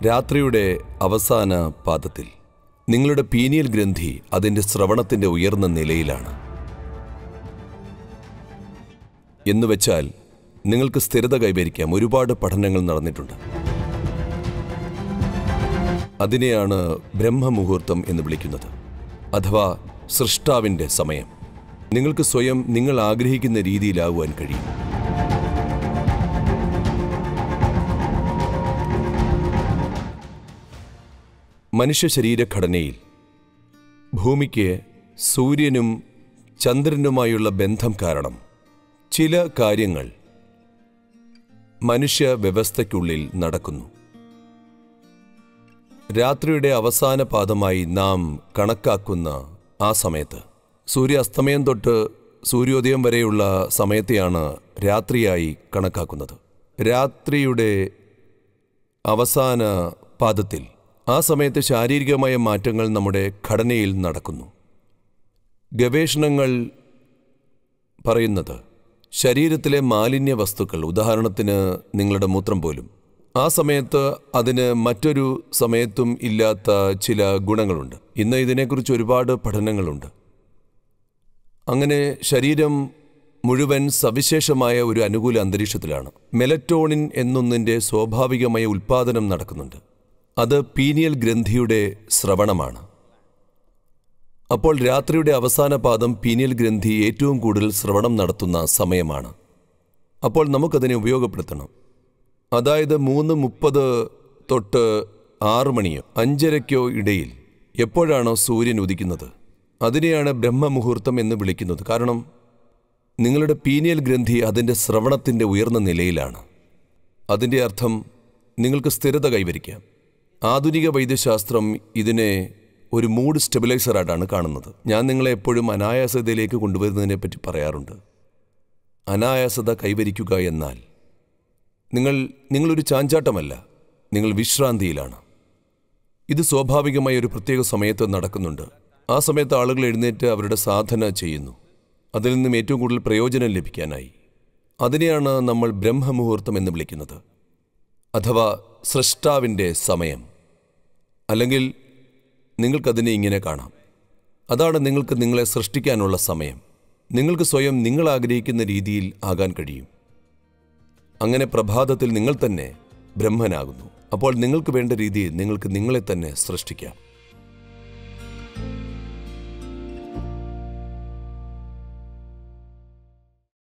രാത്രിയുടെ അവസാന പാദത്തിൽ നിങ്ങളുടെ പീനിയൽ ഗ്രന്ഥി അതിൻ്റെ ശ്രവണത്തിൻ്റെ ഉയർന്ന നിലയിലാണ് എന്നുവെച്ചാൽ നിങ്ങൾക്ക് സ്ഥിരത കൈവരിക്കാം ഒരുപാട് പഠനങ്ങൾ നടന്നിട്ടുണ്ട് അതിനെയാണ് ബ്രഹ്മമുഹൂർത്തം എന്ന് വിളിക്കുന്നത് അഥവാ സൃഷ്ടാവിൻ്റെ സമയം നിങ്ങൾക്ക് സ്വയം നിങ്ങൾ ആഗ്രഹിക്കുന്ന രീതിയിലാകുവാൻ കഴിയും മനുഷ്യ ശരീരഘടനയിൽ ഭൂമിക്ക് സൂര്യനും ചന്ദ്രനുമായുള്ള ബന്ധം കാരണം ചില കാര്യങ്ങൾ മനുഷ്യ വ്യവസ്ഥയ്ക്കുള്ളിൽ നടക്കുന്നു രാത്രിയുടെ അവസാന പാദമായി നാം കണക്കാക്കുന്ന ആ സമയത്ത് സൂര്യാസ്തമയം തൊട്ട് സൂര്യോദയം വരെയുള്ള സമയത്തെയാണ് രാത്രിയായി കണക്കാക്കുന്നത് രാത്രിയുടെ അവസാന പാദത്തിൽ ആ സമയത്ത് ശാരീരികമായ മാറ്റങ്ങൾ നമ്മുടെ ഘടനയിൽ നടക്കുന്നു ഗവേഷണങ്ങൾ പറയുന്നത് ശരീരത്തിലെ മാലിന്യ വസ്തുക്കൾ ഉദാഹരണത്തിന് നിങ്ങളുടെ മൂത്രം പോലും ആ സമയത്ത് അതിന് മറ്റൊരു സമയത്തും ഇല്ലാത്ത ചില ഗുണങ്ങളുണ്ട് ഇന്ന് ഇതിനെക്കുറിച്ച് ഒരുപാട് പഠനങ്ങളുണ്ട് അങ്ങനെ ശരീരം മുഴുവൻ സവിശേഷമായ ഒരു അനുകൂല അന്തരീക്ഷത്തിലാണ് മെലറ്റോണിൻ എന്നൊന്നിൻ്റെ സ്വാഭാവികമായ ഉൽപ്പാദനം നടക്കുന്നുണ്ട് അത് പീനിയൽ ഗ്രന്ഥിയുടെ ശ്രവണമാണ് അപ്പോൾ രാത്രിയുടെ അവസാന പാദം പീനിയൽ ഗ്രന്ഥി ഏറ്റവും കൂടുതൽ ശ്രവണം നടത്തുന്ന സമയമാണ് അപ്പോൾ നമുക്കതിനെ ഉപയോഗപ്പെടുത്തണം അതായത് മൂന്ന് മുപ്പത് തൊട്ട് ആറ് മണിയോ അഞ്ചരയ്ക്കോ ഇടയിൽ എപ്പോഴാണോ സൂര്യൻ ഉദിക്കുന്നത് അതിനെയാണ് ബ്രഹ്മമുഹൂർത്തം എന്ന് വിളിക്കുന്നത് കാരണം നിങ്ങളുടെ പീനിയൽ ഗ്രന്ഥി അതിൻ്റെ ശ്രവണത്തിൻ്റെ ഉയർന്ന നിലയിലാണ് അതിൻ്റെ അർത്ഥം നിങ്ങൾക്ക് സ്ഥിരത കൈവരിക്കാം ആധുനിക വൈദ്യശാസ്ത്രം ഇതിനെ ഒരു മൂഡ് സ്റ്റെബിലൈസറായിട്ടാണ് കാണുന്നത് ഞാൻ നിങ്ങളെ എപ്പോഴും അനായാസതയിലേക്ക് കൊണ്ടുവരുന്നതിനെ പറ്റി പറയാറുണ്ട് അനായാസത കൈവരിക്കുക എന്നാൽ നിങ്ങൾ നിങ്ങളൊരു ചാഞ്ചാട്ടമല്ല നിങ്ങൾ വിശ്രാന്തിയിലാണ് ഇത് സ്വാഭാവികമായ ഒരു പ്രത്യേക സമയത്ത് നടക്കുന്നുണ്ട് ആ സമയത്ത് ആളുകൾ എഴുന്നേറ്റ് അവരുടെ സാധന ചെയ്യുന്നു അതിൽ നിന്നും ഏറ്റവും കൂടുതൽ പ്രയോജനം ലഭിക്കാനായി അതിനെയാണ് നമ്മൾ ബ്രഹ്മമുഹൂർത്തം എന്ന് വിളിക്കുന്നത് അഥവാ സൃഷ്ടാവിൻ്റെ സമയം അല്ലെങ്കിൽ നിങ്ങൾക്കതിനെ ഇങ്ങനെ കാണാം അതാണ് നിങ്ങൾക്ക് നിങ്ങളെ സൃഷ്ടിക്കാനുള്ള സമയം നിങ്ങൾക്ക് സ്വയം നിങ്ങൾ ആഗ്രഹിക്കുന്ന രീതിയിൽ ആകാൻ കഴിയും അങ്ങനെ പ്രഭാതത്തിൽ നിങ്ങൾ തന്നെ ബ്രഹ്മനാകുന്നു അപ്പോൾ നിങ്ങൾക്ക് വേണ്ട രീതിയിൽ നിങ്ങൾക്ക് നിങ്ങളെ തന്നെ സൃഷ്ടിക്കാം